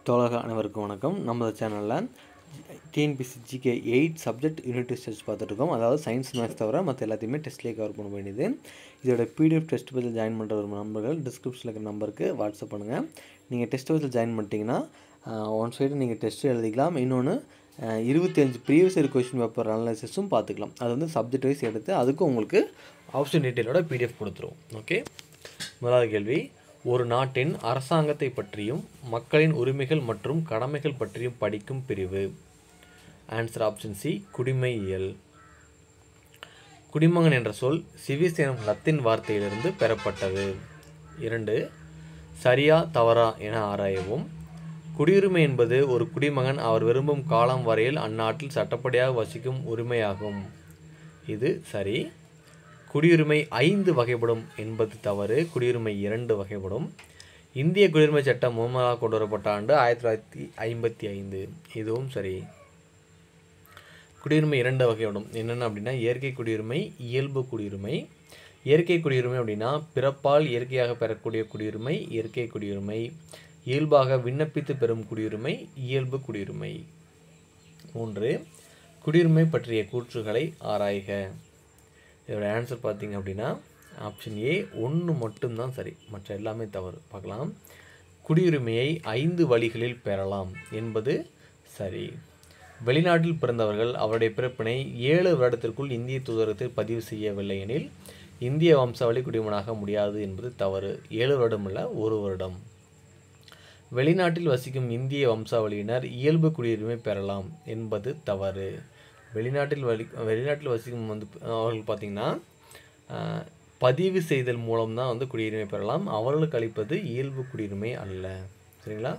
தோழக அனைவருக்கும் வணக்கம் நம்ம சேனலில் TNPSC GK eight subject unit test பார்த்துட்ருக்கோம் அதாவது சயின்ஸ் மேக்ஸ் தவிர மற்ற எல்லாத்தையுமே டெஸ்ட்லேயே கவர் பண்ண வேண்டியது இதோட பிடிஎஃப் டெஸ்ட் பேஜில் ஜாயின் பண்ணுற ஒரு நம்பர்கள் டிஸ்கிரிப்ஷனில் இருக்கிற நம்பருக்கு வாட்ஸ்அப் பண்ணுங்கள் நீங்கள் டெஸ்ட் பேஜில் ஜாயின் பண்ணிட்டீங்கன்னா ஒன் சைடு நீங்கள் டெஸ்ட்டு எழுதிக்கலாம் இன்னொன்று இருபத்தி அஞ்சு ப்ரீவியஸ் இயர் கொஷின் பேப்பர் அனலைசிஸும் பார்த்துக்கலாம் அது வந்து சப்ஜெக்ட் வைஸ் எடுத்து அதுக்கும் உங்களுக்கு ஆப்ஷன் டீட்டெயிலோட பிடிஎஃப் கொடுத்துரும் ஓகே முதலாவது கேள்வி ஒரு நாட்டின் அரசாங்கத்தை பற்றியும் மக்களின் உரிமைகள் மற்றும் கடமைகள் பற்றியும் படிக்கும் பிரிவு ஆன்சர் ஆப்ஷன் சி குடிமையியல் குடிமகன் என்ற சொல் சிவிஸ் எனும் லத்தின் வார்த்தையிலிருந்து பெறப்பட்டது இரண்டு சரியா தவறா என ஆராயவும் குடியுரிமை என்பது ஒரு குடிமகன் அவர் விரும்பும் காலம் வரையில் அந்நாட்டில் சட்டப்படியாக வசிக்கும் உரிமையாகும் இது சரி குடியுரிமை ஐந்து வகைப்படும் என்பது தவறு குடியுரிமை இரண்டு வகைப்படும் இந்திய குடியுரிமை சட்டம் முழுமையாக கொண்டு வரப்பட்ட ஆண்டு ஆயிரத்தி தொள்ளாயிரத்தி ஐம்பத்தி ஐந்து இதுவும் சரி குடியுரிமை இரண்டு வகைப்படும் என்னென்ன அப்படின்னா இயற்கை குடியுரிமை இயல்பு குடியுரிமை இயற்கை குடியுரிமை அப்படின்னா பிறப்பால் இயற்கையாக பெறக்கூடிய குடியுரிமை இயற்கை குடியுரிமை இயல்பாக விண்ணப்பித்து பெறும் குடியுரிமை இயல்பு குடியுரிமை மூன்று குடியுரிமை பற்றிய கூற்றுகளை ஆராய்க இதோட ஆன்சர் பார்த்தீங்க அப்படின்னா ஆப்ஷன் ஏ ஒன்று மட்டும்தான் சரி மற்ற எல்லாமே தவறு பார்க்கலாம் குடியுரிமையை ஐந்து வழிகளில் பெறலாம் என்பது சரி வெளிநாட்டில் பிறந்தவர்கள் அவருடைய பிறப்பினை ஏழு வருடத்திற்குள் இந்திய தூதரகத்தில் பதிவு செய்யவில்லை எனில் இந்திய வம்சாவளி குடிமகனாக முடியாது என்பது தவறு ஏழு வருடம் இல்லை ஒரு வருடம் வெளிநாட்டில் வசிக்கும் இந்திய வம்சாவளியினர் இயல்பு குடியுரிமை பெறலாம் என்பது தவறு வெளிநாட்டில் வலி வெளிநாட்டில் வசிக்கும் வந்து அவர்கள் பார்த்திங்கன்னா பதிவு செய்தல் மூலம் தான் வந்து குடியுரிமை பெறலாம் அவர்களுக்கு அளிப்பது இயல்பு குடியுரிமை அல்ல சரிங்களா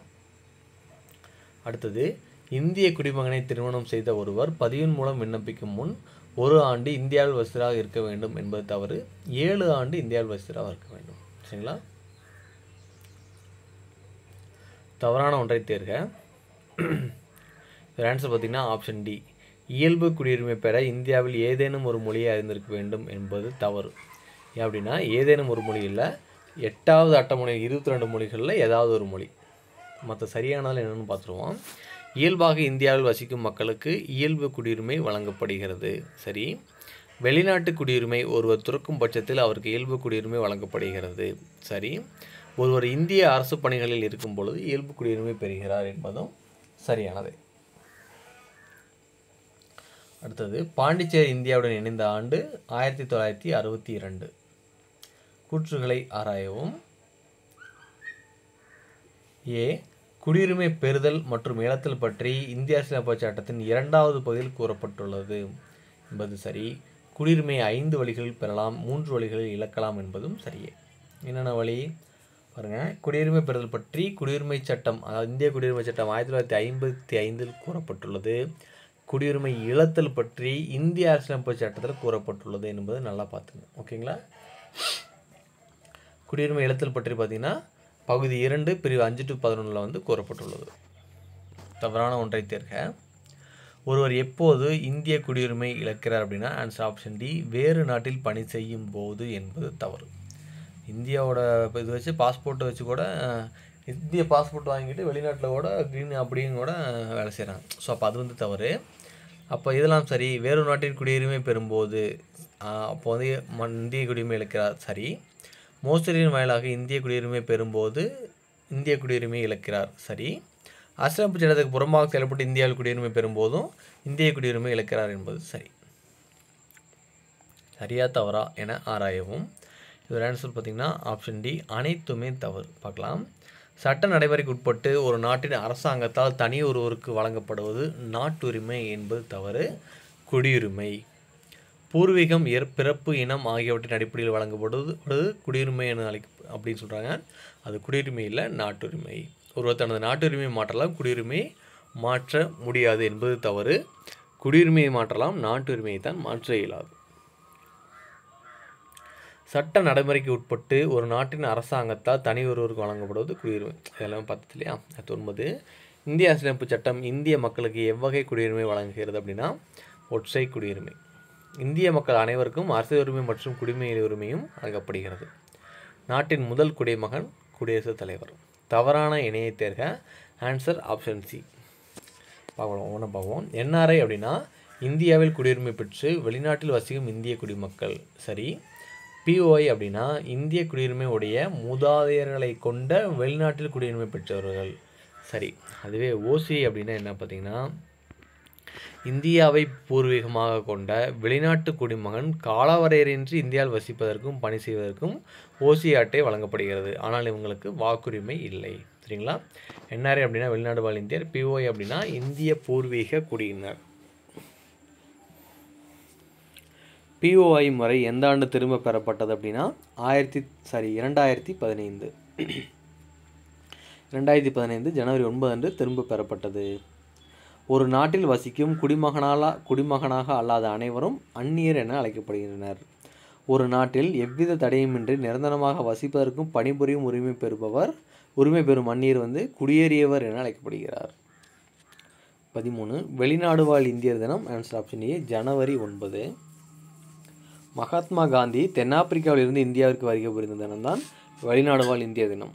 அடுத்தது இந்திய குடிமகனை திருமணம் செய்த ஒருவர் பதிவின் மூலம் விண்ணப்பிக்கும் முன் ஒரு ஆண்டு இந்தியாவில் வசிதராக இருக்க வேண்டும் என்பது தவறு ஏழு ஆண்டு இந்தியாவில் வசிதராக இருக்க வேண்டும் சரிங்களா தவறான ஒன்றை தேர்க ஆன்சர் பார்த்திங்கன்னா ஆப்ஷன் டி இயல்பு குடியுரிமை பெற இந்தியாவில் ஏதேனும் ஒரு மொழியை அறிந்திருக்க வேண்டும் என்பது தவறு ஏன் அப்படின்னா ஏதேனும் ஒரு மொழி இல்லை எட்டாவது அட்டமொழி இருபத்தி ரெண்டு மொழிகளில் ஏதாவது ஒரு மொழி மற்ற சரியானால் என்னென்னு பார்த்துருவோம் இயல்பாக இந்தியாவில் வசிக்கும் மக்களுக்கு இயல்பு குடியுரிமை வழங்கப்படுகிறது சரி வெளிநாட்டு குடியுரிமை ஒருவர் துறக்கும் பட்சத்தில் அவருக்கு இயல்பு குடியுரிமை வழங்கப்படுகிறது சரி ஒருவர் இந்திய அரசு பணிகளில் இருக்கும் பொழுது இயல்பு குடியுரிமை பெறுகிறார் என்பதும் சரியானது அடுத்தது பாண்டிச்சேரி இந்தியாவுடன் இணைந்த ஆண்டு ஆயிரத்தி தொள்ளாயிரத்தி அறுபத்தி இரண்டு கூற்றுகளை ஆராயவும் ஏ குடியுரிமை பெறுதல் மற்றும் இழத்தல் பற்றி இந்திய அரசியலமைப்பு சட்டத்தின் இரண்டாவது பகுதியில் கூறப்பட்டுள்ளது என்பது சரி குடியுரிமை ஐந்து வழிகளில் பெறலாம் மூன்று வழிகளில் இழக்கலாம் என்பதும் சரியே என்னென்ன வழி பாருங்கள் குடியுரிமை பெறுதல் பற்றி குடியுரிமை சட்டம் அதாவது இந்திய குடியுரிமை சட்டம் ஆயிரத்தி தொள்ளாயிரத்தி ஐம்பத்தி ஐந்தில் கூறப்பட்டுள்ளது குடியுரிமை இழத்தல் பற்றி இந்திய அரசியலமைப்பு சட்டத்தில் கூறப்பட்டுள்ளது என்பது நல்லா பார்த்துங்க ஓகேங்களா குடியுரிமை இழத்தல் பற்றி பார்த்தீங்கன்னா பகுதி இரண்டு பிரிவு அஞ்சு டு பதினொன்றில் வந்து கூறப்பட்டுள்ளது தவறான ஒன்றை தேர்க ஒருவர் எப்போது இந்திய குடியுரிமை இழக்கிறார் அப்படின்னா ஆன்சர் ஆப்ஷன் டி வேறு நாட்டில் பணி செய்யும் போது என்பது தவறு இந்தியாவோட இது வச்சு பாஸ்போர்ட்டை வச்சு கூட இந்திய பாஸ்போர்ட் வாங்கிட்டு வெளிநாட்டில் கூட க்ரீன் அப்படின்னு கூட வேலை செய்கிறாங்க ஸோ அப்போ அது வந்து தவறு அப்போ இதெல்லாம் சரி வேறு நாட்டின் குடியுரிமை பெறும்போது அப்போ வந்து இந்திய குடியுரிமை இழக்கிறார் சரி மோசடியின் வாயிலாக இந்திய குடியுரிமை பெறும்போது இந்திய குடியுரிமை இழக்கிறார் சரி அரசியலமைப்பு சட்டத்துக்கு புறமாக செயல்பட்டு இந்தியாவில் குடியுரிமை பெறும்போதும் இந்திய குடியுரிமை இழக்கிறார் என்பது சரி சரியா தவறா என ஆராயவும் இதோட ஆன்சர் பார்த்திங்கன்னா ஆப்ஷன் டி அனைத்துமே தவறு பார்க்கலாம் சட்ட நடைமுறைக்கு உட்பட்டு ஒரு நாட்டின் அரசாங்கத்தால் தனி ஒருவருக்கு வழங்கப்படுவது நாட்டுரிமை என்பது தவறு குடியுரிமை பூர்வீகம் பிறப்பு இனம் ஆகியவற்றின் அடிப்படையில் வழங்கப்படுவது குடியுரிமை என அழைக்க அப்படின்னு சொல்கிறாங்க அது குடியுரிமை இல்லை நாட்டுரிமை ஒருவர் தனது நாட்டுரிமையை மாற்றலாம் குடியுரிமையை மாற்ற முடியாது என்பது தவறு குடியுரிமையை மாற்றலாம் நாட்டுரிமையை தான் மாற்ற இயலாது சட்ட நடைமுறைக்கு உட்பட்டு ஒரு நாட்டின் அரசாங்கத்தால் தனி ஒருவருக்கு வழங்கப்படுவது குடியுரிமை இதெல்லாம் பார்த்தது இல்லையா ஒன்பது இந்திய அரசியலமைப்பு சட்டம் இந்திய மக்களுக்கு எவ்வகை குடியுரிமை வழங்குகிறது அப்படின்னா ஒற்றை குடியுரிமை இந்திய மக்கள் அனைவருக்கும் அரசியல் உரிமை மற்றும் குடிமை உரிமையும் வழங்கப்படுகிறது நாட்டின் முதல் குடிமகன் குடியரசுத் தலைவர் தவறான இணையை தேர்க ஆன்சர் ஆப்ஷன் சி பார்க்கலாம் ஒன்று பார்ப்போம் என்ஆர்ஐ அப்படின்னா இந்தியாவில் குடியுரிமை பெற்று வெளிநாட்டில் வசிக்கும் இந்திய குடிமக்கள் சரி பிஓஐ அப்படின்னா இந்திய குடியுரிமை உடைய மூதாதையர்களை கொண்ட வெளிநாட்டில் குடியுரிமை பெற்றவர்கள் சரி அதுவே ஓசி அப்படின்னா என்ன பார்த்தீங்கன்னா இந்தியாவை பூர்வீகமாக கொண்ட வெளிநாட்டு குடிமகன் காலவரையறையின்றி இந்தியாவில் வசிப்பதற்கும் பணி செய்வதற்கும் ஓசி அட்டை வழங்கப்படுகிறது ஆனால் இவங்களுக்கு வாக்குரிமை இல்லை சரிங்களா என்ஆர்ஐ அப்படின்னா வெளிநாடு வாழ் இந்தியர் பிஓஐ அப்படின்னா இந்திய பூர்வீக குடியினர் பிஓஐ முறை எந்த ஆண்டு திரும்ப பெறப்பட்டது அப்படின்னா ஆயிரத்தி சாரி இரண்டாயிரத்தி பதினைந்து ரெண்டாயிரத்தி பதினைந்து ஜனவரி ஒன்பது அன்று திரும்ப பெறப்பட்டது ஒரு நாட்டில் வசிக்கும் குடிமகனால குடிமகனாக அல்லாத அனைவரும் அந்நியர் என அழைக்கப்படுகின்றனர் ஒரு நாட்டில் எவ்வித தடையுமின்றி நிரந்தரமாக வசிப்பதற்கும் பணிபுரியும் உரிமை பெறுபவர் உரிமை பெறும் அந்நியர் வந்து குடியேறியவர் என அழைக்கப்படுகிறார் பதிமூணு வெளிநாடு வாழ் இந்தியர் தினம் ஆன்சர் ஆப்ஷன் ஏ ஜனவரி ஒன்பது மகாத்மா காந்தி தென்னாப்பிரிக்காவிலிருந்து இந்தியாவிற்கு வருகை புரிந்த தினம்தான் வெளிநாடு வாழ் இந்திய தினம்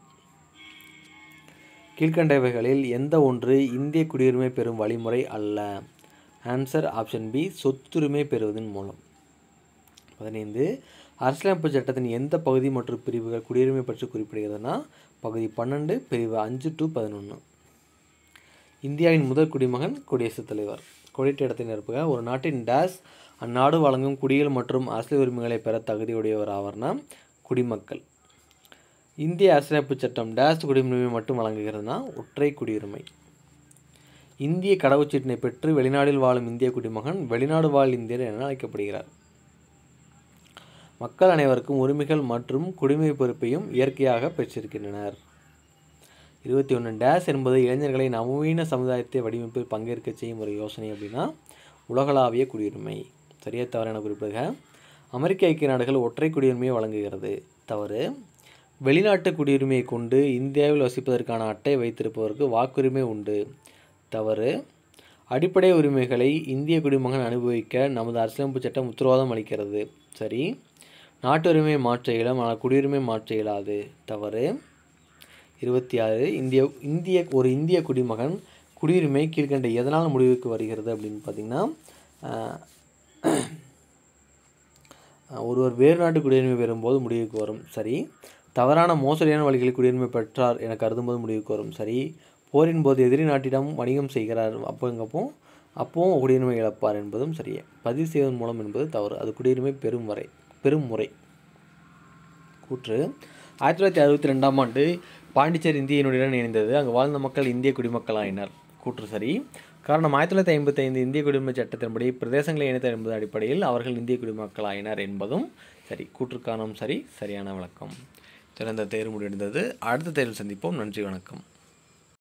கீழ்கண்டவைகளில் எந்த ஒன்று இந்திய குடியுரிமை பெறும் வழிமுறை அல்ல ஆன்சர் ஆப்ஷன் பி சொத்துரிமை பெறுவதன் மூலம் பதினைந்து அரசியலமைப்பு சட்டத்தின் எந்த பகுதி மற்றும் பிரிவுகள் குடியுரிமை பற்றி குறிப்பிடுகிறதுனா பகுதி பன்னெண்டு பிரிவு அஞ்சு டு பதினொன்று இந்தியாவின் முதல் குடிமகன் குடியரசுத் தலைவர் கொடிட்ட இடத்தை நிரப்புக ஒரு நாட்டின் டேஸ் அந்நாடு வழங்கும் குடிகள் மற்றும் அரசியல் உரிமைகளை பெற தகுதியுடையவர் ஆவர்னா குடிமக்கள் இந்திய அரசியலமைப்பு சட்டம் டேஸ் குடியுரிமை மட்டும் வழங்குகிறதுனா ஒற்றை குடியுரிமை இந்திய கடவுச்சீட்டினை பெற்று வெளிநாட்டில் வாழும் இந்திய குடிமகன் வெளிநாடு வாழ் இந்தியர் என அழைக்கப்படுகிறார் மக்கள் அனைவருக்கும் உரிமைகள் மற்றும் குடிமை பொறுப்பையும் இயற்கையாக பெற்றிருக்கின்றனர் இருபத்தி ஒன்று டேஸ் என்பது இளைஞர்களை நவீன சமுதாயத்தை வடிவமைப்பில் பங்கேற்க செய்யும் ஒரு யோசனை அப்படின்னா உலகளாவிய குடியுரிமை சரியா தவறு என குறிப்பிடுக அமெரிக்க ஐக்கிய நாடுகள் ஒற்றை குடியுரிமையை வழங்குகிறது தவறு வெளிநாட்டு குடியுரிமையை கொண்டு இந்தியாவில் வசிப்பதற்கான அட்டை வைத்திருப்பவருக்கு வாக்குரிமை உண்டு தவறு அடிப்படை உரிமைகளை இந்திய குடிமகன் அனுபவிக்க நமது அரசியலமைப்பு சட்டம் உத்தரவாதம் அளிக்கிறது சரி நாட்டுரிமை மாற்ற இயலும் ஆனால் குடியுரிமை மாற்ற இயலாது தவறு இருபத்தி ஆறு இந்திய இந்திய ஒரு இந்திய குடிமகன் குடியுரிமை கீழ்கண்ட எதனால் முடிவுக்கு வருகிறது அப்படின்னு பார்த்தீங்கன்னா ஆஹ், ஒருவர் வேறு நாட்டு குடியுரிமை பெறும்போது முடிவுக்கு வரும் சரி தவறான மோசடியான வழிகளில் குடியுரிமை பெற்றார் என கருதும்போது முடிவுக்கு வரும் சரி போரின் போது எதிரி நாட்டிடம் வணிகம் செய்கிறார் அப்போங்கப்போ அப்பவும் குடியுரிமை இழப்பார் என்பதும் சரியே பதிவு செய்வதன் மூலம் என்பது தவறு அது குடியுரிமை பெறும் வரை பெரும் முறை கூற்று ஆயிரத்தி தொள்ளாயிரத்தி அறுபத்தி ரெண்டாம் ஆண்டு பாண்டிச்சேரி இந்திய யூனியனுடன் இணைந்தது அங்கு வாழ்ந்த மக்கள் இந்திய குடிமக்கள் ஆயினர் கூற்று சரி காரணம் ஆயிரத்தி தொள்ளாயிரத்தி ஐம்பத்தைந்து இந்திய குடியுரிமை சட்டத்தின்படி பிரதேசங்களை இணைத்தல் என்பது அடிப்படையில் அவர்கள் இந்திய குடிமக்கள் ஆயினர் என்பதும் சரி கூற்றுக்கானம் சரி சரியான விளக்கம் சிறந்த தேர்வு முடிந்தது அடுத்த தேர்வில் சந்திப்போம் நன்றி வணக்கம்